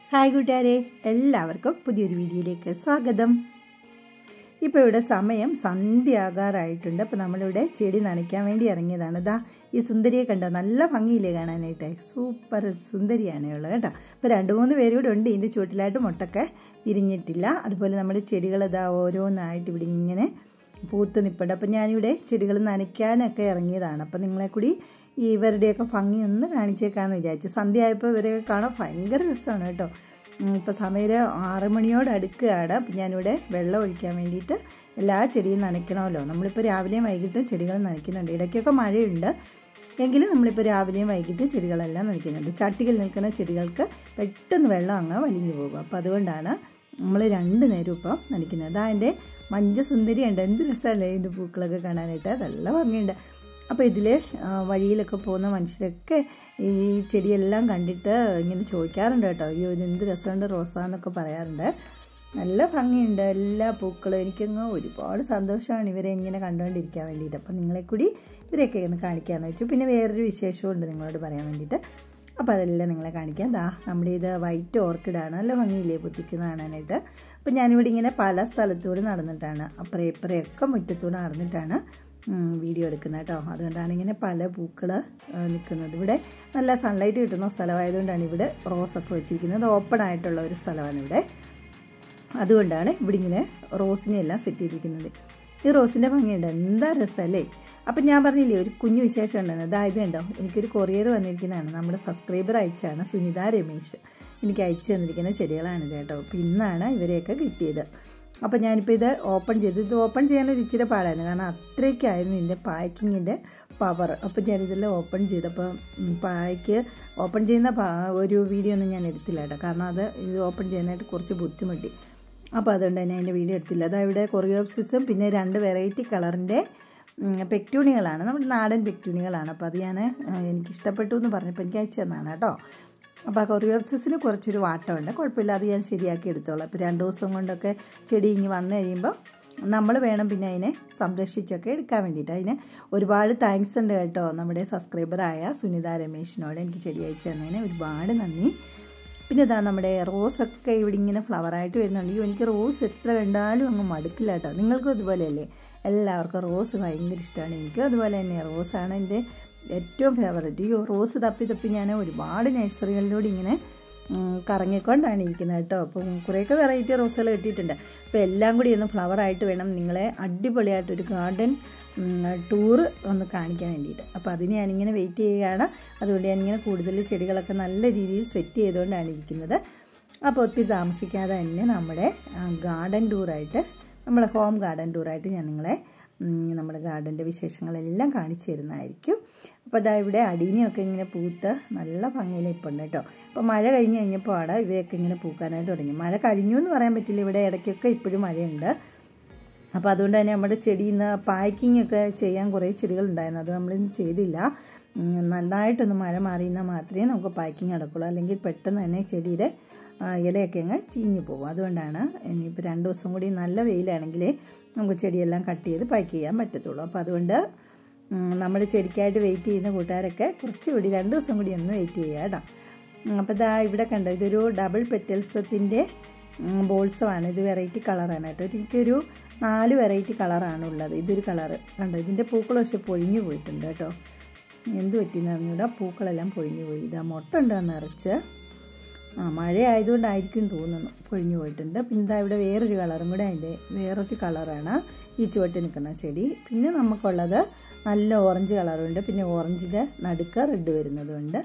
hi കൂട്ടുകാരെ എല്ലാവർക്കും പുതിയൊരു വീഡിയോയിലേക്ക് സ്വാഗതം ഇപ്പോൾ ഇവിടെ സമയം സന്ധ്യയാകാറായിട്ടുണ്ട് അപ്പോൾ നമ്മളിവിടെ ചെടി നനയ്ക്കാൻ വേണ്ടി ഇറങ്ങിയതാണ് ഇതാ ഈ സുന്ദരിയെ കണ്ടോ നല്ല ഭംഗിയില്ലേ കാണാനായിട്ട് സൂപ്പർ സുന്ദരിയാണ് ഉള്ളത് കേട്ടോ അപ്പോൾ രണ്ട് മൂന്ന് പേരും കൂടെ ഉണ്ട് ഇതിൻ്റെ ചുവട്ടിലായിട്ട് മുട്ടൊക്കെ വിരിഞ്ഞിട്ടില്ല അതുപോലെ നമ്മുടെ ചെടികൾ ഇതാ ഓരോന്നായിട്ട് ഇവിടെ ഇങ്ങനെ പൂത്ത് നിൽപ്പുണ്ട് അപ്പോൾ ഞാനിവിടെ ചെടികൾ നനയ്ക്കാനൊക്കെ ഇറങ്ങിയതാണ് അപ്പോൾ നിങ്ങളെ കൂടി ഈ ഇവരുടെയൊക്കെ ഭംഗി ഒന്ന് കാണിച്ചേക്കാമെന്ന് വിചാരിച്ചു സന്ധ്യ ആയപ്പോൾ ഇവരെയൊക്കെ കാണാൻ ഭയങ്കര രസമാണ് കേട്ടോ ഇപ്പോൾ സമയം ആറ് മണിയോട് അടുക്കുകയാണ് അപ്പം ഞാനിവിടെ വെള്ളം ഒഴിക്കാൻ വേണ്ടിയിട്ട് എല്ലാ ചെടിയും നനയ്ക്കണമല്ലോ നമ്മളിപ്പോൾ രാവിലെയും വൈകിട്ടും ചെടികൾ നനയ്ക്കുന്നുണ്ട് ഇടയ്ക്കൊക്കെ മഴയുണ്ട് എങ്കിലും നമ്മളിപ്പോൾ രാവിലെയും വൈകിട്ടും ചെടികളെല്ലാം നനയ്ക്കുന്നുണ്ട് ചട്ടിയിൽ നിൽക്കുന്ന ചെടികൾക്ക് പെട്ടെന്ന് വെള്ളം അങ്ങ് വലിഞ്ഞു പോകും അപ്പോൾ അതുകൊണ്ടാണ് നമ്മൾ രണ്ട് നേരം ഇപ്പം നനയ്ക്കുന്നത് അതാ എൻ്റെ മഞ്ചസുന്ദരിയുണ്ട് എന്ത് രസമല്ലേ ഇതിൻ്റെ പൂക്കളൊക്കെ കാണാനായിട്ട് നല്ല ഭംഗിയുണ്ട് അപ്പോൾ ഇതിൽ വഴിയിലൊക്കെ പോകുന്ന മനുഷ്യരൊക്കെ ഈ ചെടിയെല്ലാം കണ്ടിട്ട് ഇങ്ങനെ ചോദിക്കാറുണ്ട് കേട്ടോ അയ്യോ ഇത് എന്ത് രസമുണ്ട് റോസ എന്നൊക്കെ പറയാറുണ്ട് നല്ല ഭംഗിയുണ്ട് എല്ലാ പൂക്കളും എനിക്കങ്ങ് ഒരുപാട് സന്തോഷമാണ് ഇവരെ ഇങ്ങനെ കണ്ടുകൊണ്ടിരിക്കാൻ വേണ്ടിയിട്ട് അപ്പം നിങ്ങളെ കൂടി ഇവരെയൊക്കെ ഒന്ന് കാണിക്കാമെന്ന് വെച്ചു പിന്നെ വേറൊരു വിശേഷമുണ്ട് നിങ്ങളോട് പറയാൻ വേണ്ടിയിട്ട് അപ്പോൾ അതെല്ലാം നിങ്ങളെ കാണിക്കാം ദാ നമ്മുടെ ഇത് വൈറ്റ് ഓർക്കിഡാണ് നല്ല ഭംഗിയില്ലേ പൊത്തിക്കുന്ന കാണാനായിട്ട് അപ്പോൾ ഞാനിവിടെ ഇങ്ങനെ പല സ്ഥലത്തൂടെ നടന്നിട്ടാണ് അപ്പുറേ ഇപ്പുറയൊക്കെ മുറ്റത്തൂടെ നടന്നിട്ടാണ് വീഡിയോ എടുക്കുന്നത് കേട്ടോ അതുകൊണ്ടാണ് ഇങ്ങനെ പല പൂക്കൾ നിൽക്കുന്നത് ഇവിടെ നല്ല സൺലൈറ്റ് കിട്ടുന്ന സ്ഥലമായതുകൊണ്ടാണ് ഇവിടെ റോസൊക്കെ വെച്ചിരിക്കുന്നത് ഓപ്പൺ ആയിട്ടുള്ള ഒരു സ്ഥലമാണ് ഇവിടെ അതുകൊണ്ടാണ് ഇവിടെ ഇങ്ങനെ റോസിനെ എല്ലാം സെറ്റ് ചെയ്തിരിക്കുന്നത് ഈ റോസിൻ്റെ ഭംഗിയുണ്ട് എന്താ രസമല്ലേ അപ്പം ഞാൻ പറഞ്ഞില്ലേ ഒരു കുഞ്ഞു വിശേഷം ഉണ്ടെന്ന് അതായത് ഉണ്ടോ എനിക്കൊരു കൊറിയർ വന്നിരിക്കുന്നതാണ് നമ്മുടെ സബ്സ്ക്രൈബർ അയച്ചാണ് സുനിത രമേശ് എനിക്ക് അയച്ചു തന്നിരിക്കുന്ന ചെടികളാണ് കേട്ടോ അപ്പോൾ ഇന്നാണ് ഇവരെയൊക്കെ കിട്ടിയത് അപ്പോൾ ഞാനിപ്പോൾ ഇത് ഓപ്പൺ ചെയ്തു ഇത് ഓപ്പൺ ചെയ്യാനൊരു ഇച്ചിരി പാടായിരുന്നു കാരണം അത്രയ്ക്കായിരുന്നു ഇതിൻ്റെ പാക്കിങ്ങിൻ്റെ പവർ അപ്പോൾ ഞാനിതെല്ലാം ഓപ്പൺ ചെയ്തപ്പോൾ പായ്ക്ക് ഓപ്പൺ ചെയ്യുന്ന ഒരു വീഡിയോ ഒന്നും ഞാൻ എടുത്തില്ല കേട്ടോ കാരണം അത് ഇത് ഓപ്പൺ ചെയ്യാനായിട്ട് കുറച്ച് ബുദ്ധിമുട്ടി അപ്പോൾ അതുകൊണ്ട് തന്നെ അതിൻ്റെ വീഡിയോ എടുത്തില്ല അതാ ഇവിടെ കൊറിയോപ്സിസും പിന്നെ രണ്ട് വെറൈറ്റി കളറിൻ്റെ പെക്ടൂണികളാണ് നമ്മുടെ നാടൻ പെക്ടൂണികളാണ് അപ്പോൾ അത് ഞാൻ എനിക്ക് ഇഷ്ടപ്പെട്ടു എന്ന് പറഞ്ഞപ്പോൾ എനിക്ക് അയച്ചു തന്നാണ് കേട്ടോ അപ്പോൾ ആ കൊറിയോപ്സിസിന് കുറച്ചൊരു വാട്ടമുണ്ട് കുഴപ്പമില്ല അത് ഞാൻ ശരിയാക്കി എടുത്തോളാം അപ്പോൾ രണ്ട് ദിവസം കൊണ്ടൊക്കെ ചെടി ഇങ്ങ് വന്നു കഴിയുമ്പോൾ നമ്മൾ വേണം പിന്നെ അതിനെ സംരക്ഷിച്ചൊക്കെ എടുക്കാൻ വേണ്ടിയിട്ട് അതിന് ഒരുപാട് താങ്ക്സ് ഉണ്ട് കേട്ടോ നമ്മുടെ സബ്സ്ക്രൈബറായ സുനിത രമേശിനോട് എനിക്ക് ചെടി അയച്ചു തന്നതിന് ഒരുപാട് നന്ദി പിന്നെ ഇതാ നമ്മുടെ റോസൊക്കെ ഇവിടെ ഇങ്ങനെ ഫ്ലവറായിട്ട് വരുന്നുണ്ട് അയ്യോ എനിക്ക് റോസ് എത്ര കണ്ടാലും അങ്ങ് മടുക്കില്ല കേട്ടോ നിങ്ങൾക്കും അതുപോലെയല്ലേ എല്ലാവർക്കും റോസ് ഭയങ്കര ഇഷ്ടമാണ് എനിക്കും അതുപോലെ തന്നെ റോസാണ് എൻ്റെ ഏറ്റവും ഫേവറേറ്റ് ഈ റോസ് തപ്പി തപ്പി ഞാൻ ഒരുപാട് നഴ്സറികളിലൂടെ ഇങ്ങനെ കറങ്ങിക്കൊണ്ടാണ് ഇരിക്കുന്നത് കേട്ടോ അപ്പം കുറേയൊക്കെ വെറൈറ്റി റോസുകൾ കിട്ടിയിട്ടുണ്ട് അപ്പോൾ എല്ലാം കൂടി ഒന്ന് ഫ്ലവറായിട്ട് വേണം നിങ്ങളെ അടിപൊളിയായിട്ടൊരു ഗാർഡൻ ടൂറ് ഒന്ന് കാണിക്കാൻ വേണ്ടിയിട്ട് അപ്പോൾ അതിന് ഞാനിങ്ങനെ വെയിറ്റ് ചെയ്യുകയാണ് അതുകൊണ്ട് ഞാനിങ്ങനെ കൂടുതൽ ചെടികളൊക്കെ നല്ല രീതിയിൽ സെറ്റ് ചെയ്തുകൊണ്ടാണ് ഇരിക്കുന്നത് അപ്പോൾ ഒത്തിരി താമസിക്കാതെ തന്നെ നമ്മുടെ ഗാർഡൻ ടൂറായിട്ട് നമ്മളെ ഹോം ഗാർഡൻ ടൂറായിട്ട് ഞാൻ നിങ്ങളെ നമ്മുടെ ഗാർഡൻ്റെ വിശേഷങ്ങളെല്ലാം കാണിച്ചു തരുന്നതായിരിക്കും അപ്പോൾ അതാ ഇവിടെ അടീനിയൊക്കെ ഇങ്ങനെ പൂത്ത് നല്ല ഭംഗിയിൽ ഇപ്പോൾ ഉണ്ട് കേട്ടോ അപ്പോൾ മഴ കഴിഞ്ഞ് കഴിഞ്ഞപ്പോൾ ആണ് ഇവയൊക്കെ ഇങ്ങനെ പൂക്കാനായിട്ട് തുടങ്ങി മഴ കഴിഞ്ഞു എന്ന് പറയാൻ പറ്റില്ല ഇവിടെ ഇടയ്ക്കൊക്കെ ഇപ്പോഴും മഴയുണ്ട് അപ്പോൾ അതുകൊണ്ട് തന്നെ നമ്മുടെ ചെടിയിൽ നിന്ന് പാക്കിംഗ് ഒക്കെ ചെയ്യാൻ കുറേ ചെടികളുണ്ടായിരുന്നു അത് നമ്മളിന്ന് ചെയ്തില്ല നന്നായിട്ടൊന്ന് മഴ മാറിയെന്നാൽ മാത്രമേ നമുക്ക് പാക്കിംഗ് നടക്കുള്ളൂ അല്ലെങ്കിൽ പെട്ടെന്ന് തന്നെ ചെടിയുടെ ഇലയൊക്കെ അങ്ങ് ചീഞ്ഞു പോകും അതുകൊണ്ടാണ് ഇനിയിപ്പോൾ രണ്ട് ദിവസം കൂടി നല്ല വെയിലാണെങ്കിലേ നമുക്ക് ചെടിയെല്ലാം കട്ട് ചെയ്ത് പാക്ക് ചെയ്യാൻ പറ്റത്തുള്ളൂ അപ്പോൾ അതുകൊണ്ട് നമ്മുടെ ചെടിക്കായിട്ട് വെയിറ്റ് ചെയ്യുന്ന കൂട്ടുകാരൊക്കെ കുറച്ച് കൂടി രണ്ട് ദിവസം കൂടി ഒന്ന് വെയിറ്റ് ചെയ്യുക കേട്ടോ അപ്പോൾ ഇതാ ഇവിടെ കണ്ടോ ഇതൊരു ഡബിൾ പെറ്റൽസത്തിൻ്റെ ബോൾസമാണ് ഇത് വെറൈറ്റി കളറാണ് കേട്ടോ എനിക്കൊരു നാല് വെറൈറ്റി കളറാണ് ഉള്ളത് ഇതൊരു കളറ് കണ്ടോ ഇതിൻ്റെ പൂക്കൾ പക്ഷെ പൊഴിഞ്ഞു പോയിട്ടുണ്ട് കേട്ടോ എന്ത് പറ്റിയെന്ന് അറിഞ്ഞൂടാ പൂക്കളെല്ലാം പൊഴിഞ്ഞു പോയി ഇതാ മുട്ട ഉണ്ട് നിറച്ച് ആ മഴ ആയതുകൊണ്ടായിരിക്കും തോന്നുന്നു പൊഴിഞ്ഞു പോയിട്ടുണ്ട് പിന്നെ ഇതാ ഇവിടെ വേറൊരു കളറും കൂടെ അതിൻ്റെ വേറൊരു കളറാണ് ഈ ചുവട്ടിൽ നിൽക്കുന്ന ചെടി പിന്നെ നമുക്കുള്ളത് നല്ല ഓറഞ്ച് കളറുണ്ട് പിന്നെ ഓറഞ്ചിൻ്റെ നടുക്ക് റെഡ് വരുന്നതുണ്ട്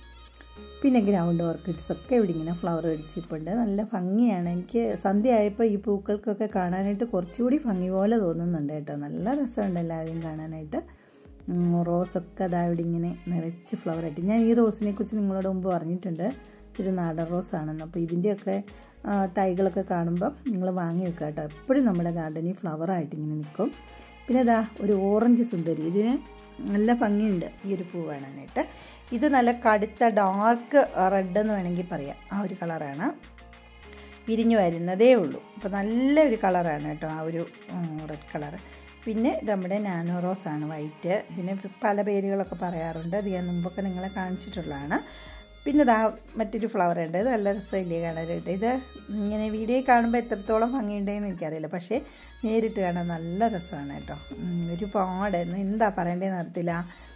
പിന്നെ ഗ്രൗണ്ട് ഓർക്കിഡ്സ് ഒക്കെ ഇവിടെ ഇങ്ങനെ ഫ്ലവർ അടിച്ചിട്ടുണ്ട് നല്ല ഭംഗിയാണ് എനിക്ക് സന്ധ്യ ആയപ്പോൾ ഈ പൂക്കൾക്കൊക്കെ കാണാനായിട്ട് കുറച്ചുകൂടി ഭംഗി പോലെ തോന്നുന്നുണ്ട് കേട്ടോ നല്ല രസമുണ്ട് എല്ലാവരെയും കാണാനായിട്ട് റോസൊക്കെ അതാ ഇവിടെ ഇങ്ങനെ നിറച്ച് ഫ്ലവർ ആയിട്ട് ഞാൻ ഈ റോസിനെ കുറിച്ച് നിങ്ങളോട് മുമ്പ് പറഞ്ഞിട്ടുണ്ട് ഇതൊരു നാടൻ റോസാണെന്ന് അപ്പോൾ ഇതിൻ്റെയൊക്കെ തൈകളൊക്കെ കാണുമ്പോൾ നിങ്ങൾ വാങ്ങി വെക്കുക കേട്ടോ എപ്പോഴും നമ്മുടെ ഗാർഡനിൽ ഫ്ലവറായിട്ട് ഇങ്ങനെ നിൽക്കും പിന്നെ ഇതാ ഒരു ഓറഞ്ച് സുന്ദരി ഇതിന് നല്ല ഭംഗിയുണ്ട് ഈ ഒരു പൂ കാണാനായിട്ട് ഇത് നല്ല കടുത്ത ഡാർക്ക് റെഡ് എന്ന് വേണമെങ്കിൽ പറയാം ആ ഒരു കളറാണ് വിരിഞ്ഞു വരുന്നതേ ഉള്ളൂ അപ്പോൾ നല്ലൊരു കളറാണ് കേട്ടോ ആ ഒരു റെഡ് കളറ് പിന്നെ നമ്മുടെ നാനോ റോസ് ആണ് വൈറ്റ് ഇതിന് പല പേരുകളൊക്കെ പറയാറുണ്ട് അത് ഞാൻ മുമ്പൊക്കെ നിങ്ങളെ കാണിച്ചിട്ടുള്ളതാണ് പിന്നെ ഇതാ മറ്റൊരു ഫ്ലവർ ഉണ്ട് ഇത് നല്ല രസമില്ലേ കാണാനായിട്ട് ഇത് ഇങ്ങനെ വീഡിയോ കാണുമ്പോൾ എത്രത്തോളം ഭംഗിയുണ്ടെന്ന് എനിക്കറിയില്ല പക്ഷേ നേരിട്ട് കാണാൻ നല്ല രസമാണ് കേട്ടോ ഒരുപാട് എന്താ പറയേണ്ടതെന്ന് അറിയത്തില്ല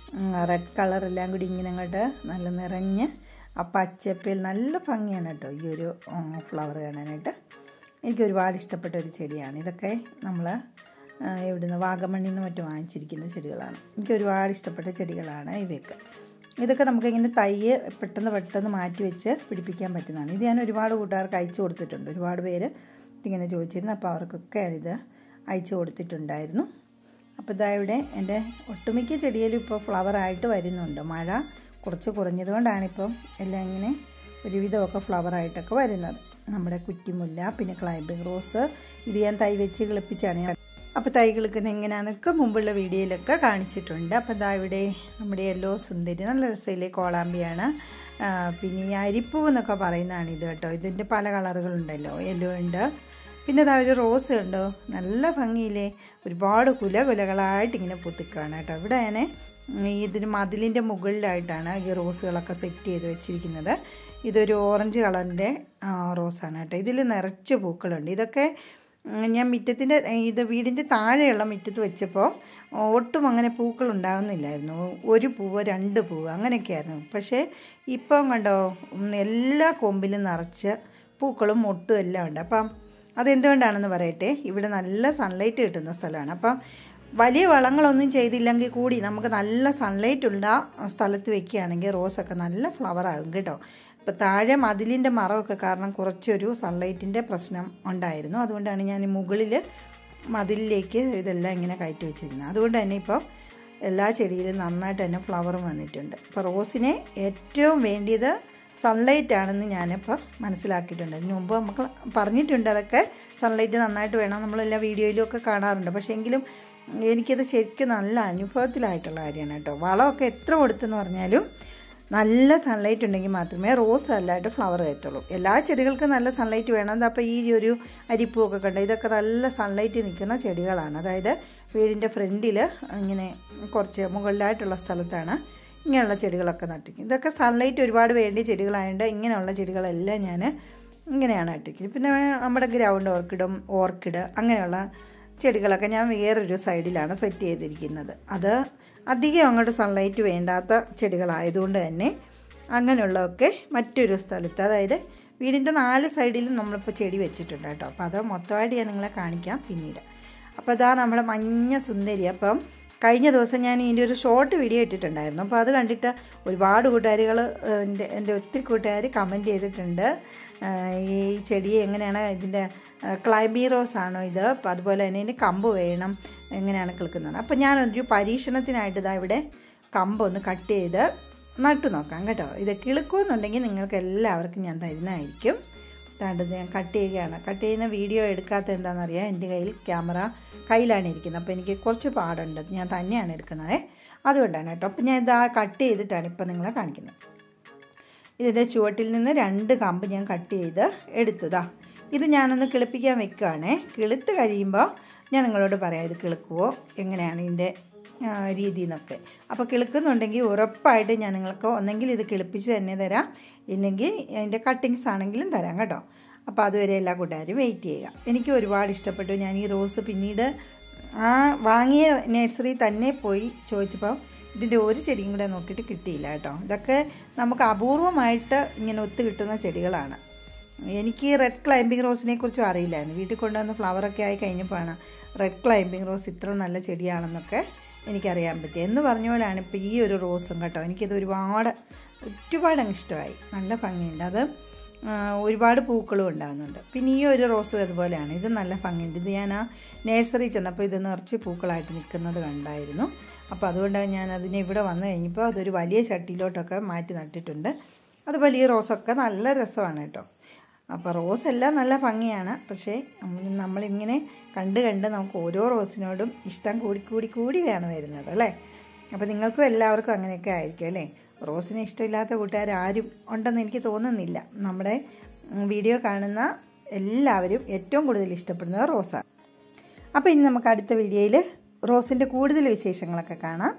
റെഡ് കളറെല്ലാം കൂടി ഇങ്ങനെ അങ്ങോട്ട് നല്ല നിറഞ്ഞ് ആ പച്ചപ്പിൽ നല്ല ഭംഗിയാണ് കേട്ടോ ഈ ഒരു ഫ്ലവർ കാണാനായിട്ട് എനിക്ക് ഒരുപാട് ഇഷ്ടപ്പെട്ട ഒരു ചെടിയാണ് ഇതൊക്കെ നമ്മൾ ഇവിടുന്ന് വാഗമണ്ണിൽ നിന്ന് മറ്റും വാങ്ങിച്ചിരിക്കുന്ന ചെടികളാണ് എനിക്ക് ഒരുപാട് ഇഷ്ടപ്പെട്ട ചെടികളാണ് ഇവയൊക്കെ ഇതൊക്കെ നമുക്കിങ്ങനെ തൈ പെട്ടെന്ന് പെട്ടെന്ന് മാറ്റി വെച്ച് പിടിപ്പിക്കാൻ പറ്റുന്നതാണ് ഇത് ഞാൻ ഒരുപാട് കൂട്ടുകാർക്ക് അയച്ചു കൊടുത്തിട്ടുണ്ട് ഒരുപാട് പേര് ഇങ്ങനെ ചോദിച്ചിരുന്നു അപ്പോൾ അവർക്കൊക്കെ ഇത് അയച്ചു കൊടുത്തിട്ടുണ്ടായിരുന്നു അപ്പോൾ ഇതാ ഇവിടെ എൻ്റെ ഒട്ടുമിക്ക ചെടിയിലും ഇപ്പോൾ ഫ്ലവറായിട്ട് വരുന്നുണ്ട് മഴ കുറച്ച് കുറഞ്ഞതുകൊണ്ടാണ് ഇപ്പം എല്ലാം ഇങ്ങനെ ഒരുവിധമൊക്കെ ഫ്ലവറായിട്ടൊക്കെ വരുന്നത് നമ്മുടെ കുറ്റിമുല്ല പിന്നെ ക്ലൈംബിംഗ് റോസ് ഇത് ഞാൻ തൈ വെച്ച് കിളിപ്പിച്ചാണ് ഞാൻ അപ്പോൾ തൈ കിളിക്കുന്ന എങ്ങനെയാണെന്നൊക്കെ മുമ്പുള്ള വീഡിയോയിലൊക്കെ കാണിച്ചിട്ടുണ്ട് അപ്പോൾ ഇതാ ഇവിടെ നമ്മുടെ യെല്ലോ സുന്ദരി നല്ല രസമില്ലേ കോളാമ്പിയാണ് പിന്നെ ഈ അരിപ്പൂ എന്നൊക്കെ പറയുന്നതാണ് ഇത് കേട്ടോ ഇതിൻ്റെ പല കളറുകളുണ്ടല്ലോ യെല്ലോ ഉണ്ട് പിന്നെ ഇതാ ഒരു റോസ് ഉണ്ടോ നല്ല ഭംഗിയില്ലേ ഒരുപാട് കുല കുലകളായിട്ട് ഇങ്ങനെ പൊത്തിക്കാണ് കേട്ടോ ഇവിടെ ഞാൻ ഇതിന് മതിലിൻ്റെ മുകളിലായിട്ടാണ് ഈ റോസുകളൊക്കെ സെറ്റ് ചെയ്ത് വെച്ചിരിക്കുന്നത് ഇതൊരു ഓറഞ്ച് കളറിൻ്റെ റോസാണ് കേട്ടോ ഇതിൽ നിറച്ച് പൂക്കളുണ്ട് ഇതൊക്കെ ഞാൻ മുറ്റത്തിൻ്റെ ഇത് വീടിൻ്റെ താഴെയുള്ള മുറ്റത്ത് വെച്ചപ്പോൾ ഒട്ടും അങ്ങനെ പൂക്കൾ ഉണ്ടാകുന്നില്ലായിരുന്നു ഒരു പൂവ് രണ്ട് പൂവ് അങ്ങനെയൊക്കെയായിരുന്നു പക്ഷേ ഇപ്പം കണ്ടോ എല്ലാ കൊമ്പിലും നിറച്ച് പൂക്കളും മൊട്ടും എല്ലാം ഉണ്ട് അപ്പം അതെന്തുകൊണ്ടാണെന്ന് പറയട്ടെ ഇവിടെ നല്ല സൺലൈറ്റ് കിട്ടുന്ന സ്ഥലമാണ് അപ്പം വലിയ വളങ്ങളൊന്നും ചെയ്തില്ലെങ്കിൽ കൂടി നമുക്ക് നല്ല സൺലൈറ്റ് ഉള്ള സ്ഥലത്ത് വെക്കുകയാണെങ്കിൽ റോസൊക്കെ നല്ല ഫ്ലവർ ആകും കേട്ടോ ഇപ്പോൾ താഴെ മതിലിൻ്റെ മറമൊക്കെ കാരണം കുറച്ചൊരു സൺലൈറ്റിൻ്റെ പ്രശ്നം ഉണ്ടായിരുന്നു അതുകൊണ്ടാണ് ഞാൻ മുകളിൽ മതിലിലേക്ക് ഇതെല്ലാം ഇങ്ങനെ കയറ്റി വെച്ചിരുന്നത് അതുകൊണ്ട് തന്നെ ഇപ്പോൾ എല്ലാ ചെടിയിലും നന്നായിട്ട് തന്നെ ഫ്ലവറും വന്നിട്ടുണ്ട് ഇപ്പോൾ റോസിനെ ഏറ്റവും വേണ്ടിയത് സൺലൈറ്റ് ആണെന്ന് ഞാനിപ്പോൾ മനസ്സിലാക്കിയിട്ടുണ്ട് ഇതിന് മുമ്പ് നമുക്ക് പറഞ്ഞിട്ടുണ്ട് അതൊക്കെ സൺലൈറ്റ് നന്നായിട്ട് വേണം നമ്മളെല്ലാ വീഡിയോയിലും ഒക്കെ കാണാറുണ്ട് പക്ഷേ എങ്കിലും എനിക്കത് ശരിക്കും നല്ല അനുഭവത്തിലായിട്ടുള്ള കാര്യമാണ് കേട്ടോ വളമൊക്കെ എത്ര കൊടുത്തെന്ന് പറഞ്ഞാലും നല്ല സൺലൈറ്റ് ഉണ്ടെങ്കിൽ മാത്രമേ റോസ് നല്ലതായിട്ട് ഫ്ലവർ എത്തുള്ളൂ എല്ലാ ചെടികൾക്കും നല്ല സൺലൈറ്റ് വേണം അപ്പോൾ ഈ ഒരു അരിപ്പൂവൊക്കെ കണ്ട ഇതൊക്കെ നല്ല സൺലൈറ്റ് നിൽക്കുന്ന ചെടികളാണ് അതായത് വീടിൻ്റെ ഫ്രണ്ടിൽ ഇങ്ങനെ കുറച്ച് മുകളിലായിട്ടുള്ള സ്ഥലത്താണ് ഇങ്ങനെയുള്ള ചെടികളൊക്കെ നട്ടിരിക്കും ഇതൊക്കെ സൺലൈറ്റ് ഒരുപാട് വേണ്ടിയ ചെടികളായതുകൊണ്ട് ഇങ്ങനെയുള്ള ചെടികളെല്ലാം ഞാൻ ഇങ്ങനെയാണ് നട്ടിരിക്കുന്നത് പിന്നെ നമ്മുടെ ഗ്രൗണ്ട് ഓർക്കിഡും ഓർക്കിഡ് അങ്ങനെയുള്ള ചെടികളൊക്കെ ഞാൻ വേറൊരു സൈഡിലാണ് സെറ്റ് ചെയ്തിരിക്കുന്നത് അത് അധികം അങ്ങോട്ട് സൺലൈറ്റ് വേണ്ടാത്ത ചെടികളായതുകൊണ്ട് തന്നെ അങ്ങനെയുള്ളതൊക്കെ മറ്റൊരു സ്ഥലത്ത് അതായത് വീടിൻ്റെ നാല് സൈഡിലും നമ്മളിപ്പോൾ ചെടി വെച്ചിട്ടുണ്ട് കേട്ടോ അപ്പോൾ അത് മൊത്തമായിട്ട് ഞാൻ നിങ്ങളെ കാണിക്കാം പിന്നീട് അപ്പോൾ ഇതാ നമ്മുടെ മഞ്ഞ സുന്ദരി അപ്പം കഴിഞ്ഞ ദിവസം ഞാൻ ഇതിൻ്റെ ഒരു ഷോർട്ട് വീഡിയോ ഇട്ടിട്ടുണ്ടായിരുന്നു അപ്പോൾ അത് കണ്ടിട്ട് ഒരുപാട് കൂട്ടുകാരികൾ എൻ്റെ എൻ്റെ ഒത്തിരി കൂട്ടുകാർ കമൻറ്റ് ചെയ്തിട്ടുണ്ട് ഈ ചെടി എങ്ങനെയാണ് ഇതിൻ്റെ ക്ലൈംബി റോസ് ആണോ ഇത് അപ്പോൾ അതുപോലെ തന്നെ ഇതിന് കമ്പ് വേണം എങ്ങനെയാണ് കിളുക്കുന്നത് അപ്പോൾ ഞാനൊരു പരീക്ഷണത്തിനായിട്ട് ഇതാ ഇവിടെ കമ്പ് ഒന്ന് കട്ട് ചെയ്ത് നട്ടു നോക്കാം കേട്ടോ ഇത് കിളുക്കുമെന്നുണ്ടെങ്കിൽ നിങ്ങൾക്ക് എല്ലാവർക്കും ഞാൻ തരുന്നതായിരിക്കും താണ്ടത് ഞാൻ കട്ട് ചെയ്യുകയാണ് കട്ട് ചെയ്യുന്ന വീഡിയോ എടുക്കാത്ത എന്താണെന്നറിയാം എൻ്റെ കയ്യിൽ ക്യാമറ കയ്യിലാണ് ഇരിക്കുന്നത് അപ്പോൾ എനിക്ക് കുറച്ച് പാടുണ്ട് ഞാൻ തന്നെയാണ് എടുക്കുന്നത് അതുകൊണ്ടാണ് കേട്ടോ അപ്പോൾ ഞാൻ ഇതാ കട്ട് ചെയ്തിട്ടാണ് ഇപ്പം നിങ്ങളെ കാണിക്കുന്നത് ഇതിൻ്റെ ചുവട്ടിൽ നിന്ന് രണ്ട് കമ്പ് ഞാൻ കട്ട് ചെയ്ത് എടുത്തതാ ഇത് ഞാനൊന്ന് കിളിപ്പിക്കാൻ വെക്കുകയാണേ കിളുത്ത് കഴിയുമ്പോൾ ഞാൻ നിങ്ങളോട് പറയാം ഇത് കിളുക്കുവോ എങ്ങനെയാണ് ഇതിൻ്റെ രീതി എന്നൊക്കെ അപ്പോൾ കിളുക്കുന്നുണ്ടെങ്കിൽ ഉറപ്പായിട്ട് ഞാൻ നിങ്ങൾക്ക് ഒന്നെങ്കിൽ ഇത് കിളിപ്പിച്ച് തന്നെ തരാം ഇല്ലെങ്കിൽ അതിൻ്റെ കട്ടിങ്സ് ആണെങ്കിലും തരാം കേട്ടോ അപ്പോൾ അതുവരെ എല്ലാ കൂട്ടുകാരും വെയിറ്റ് ചെയ്യുക എനിക്ക് ഒരുപാട് ഇഷ്ടപ്പെട്ടു ഞാൻ ഈ റോസ് പിന്നീട് ആ വാങ്ങിയ നഴ്സറി തന്നെ പോയി ചോദിച്ചപ്പോൾ ഇതിൻ്റെ ഒരു ചെടിയും കൂടെ നോക്കിയിട്ട് കിട്ടിയില്ല കേട്ടോ ഇതൊക്കെ നമുക്ക് അപൂർവമായിട്ട് ഇങ്ങനെ ഒത്തു കിട്ടുന്ന ചെടികളാണ് എനിക്ക് റെഡ് ക്ലൈംബിംഗ് റോസിനെ കുറിച്ചും അറിയില്ലായിരുന്നു വീട്ടിൽ കൊണ്ടുവന്ന് ഫ്ലവറൊക്കെ ആയി കഴിഞ്ഞപ്പോഴാണ് റെഡ് ക്ലൈംബിംഗ് റോസ് ഇത്ര നല്ല ചെടിയാണെന്നൊക്കെ എനിക്കറിയാൻ പറ്റി എന്ന് പറഞ്ഞ പോലെയാണ് ഇപ്പോൾ ഈ ഒരു റോസും കേട്ടോ എനിക്കിത് ഒരുപാട് ഒരുപാട് അങ്ങ് ഇഷ്ടമായി നല്ല ഭംഗിയുണ്ട് അത് ഒരുപാട് പൂക്കളും ഉണ്ടാകുന്നുണ്ട് പിന്നെ ഈ ഒരു റോസും അതുപോലെയാണ് ഇത് നല്ല ഭംഗിയുണ്ട് ഇത് ഞാൻ ആ നേഴ്സറി ചെന്നപ്പോൾ ഇത് നിറച്ച് പൂക്കളായിട്ട് നിൽക്കുന്നത് കണ്ടായിരുന്നു അപ്പോൾ അതുകൊണ്ട് ഞാൻ അതിനെ ഇവിടെ വന്നു കഴിഞ്ഞപ്പോൾ അതൊരു വലിയ ചട്ടിയിലോട്ടൊക്കെ മാറ്റി നട്ടിട്ടുണ്ട് അതുപോലെ ഈ റോസൊക്കെ നല്ല രസമാണ് കേട്ടോ അപ്പോൾ റോസ് എല്ലാം നല്ല ഭംഗിയാണ് പക്ഷേ നമ്മളിങ്ങനെ കണ്ട് കണ്ട് നമുക്ക് ഓരോ റോസിനോടും ഇഷ്ടം കൂടി കൂടി കൂടി വേണം വരുന്നത് അല്ലേ അപ്പോൾ നിങ്ങൾക്കും എല്ലാവർക്കും അങ്ങനെയൊക്കെ ആയിരിക്കും അല്ലേ റോസിനെ ഇഷ്ടമില്ലാത്ത കൂട്ടുകാർ ആരും ഉണ്ടെന്ന് എനിക്ക് തോന്നുന്നില്ല നമ്മുടെ വീഡിയോ കാണുന്ന എല്ലാവരും ഏറ്റവും കൂടുതൽ ഇഷ്ടപ്പെടുന്നത് റോസാണ് അപ്പോൾ ഇനി നമുക്ക് അടുത്ത വീഡിയോയിൽ റോസിൻ്റെ കൂടുതൽ വിശേഷങ്ങളൊക്കെ കാണാം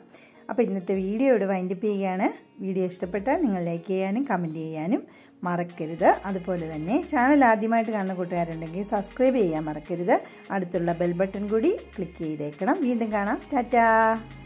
അപ്പോൾ ഇന്നത്തെ വീഡിയോ ഇവിടെ വൈൻഡപ്പ് ചെയ്യുകയാണ് വീഡിയോ ഇഷ്ടപ്പെട്ടാൽ നിങ്ങൾ ലൈക്ക് ചെയ്യാനും കമൻറ്റ് ചെയ്യാനും മറക്കരുത് അതുപോലെ തന്നെ ചാനൽ ആദ്യമായിട്ട് കാണുന്ന കൂട്ടുകാരുണ്ടെങ്കിൽ സബ്സ്ക്രൈബ് ചെയ്യാൻ മറക്കരുത് അടുത്തുള്ള ബെൽ ബട്ടൺ കൂടി ക്ലിക്ക് ചെയ്തേക്കണം വീണ്ടും കാണാം ടാറ്റാ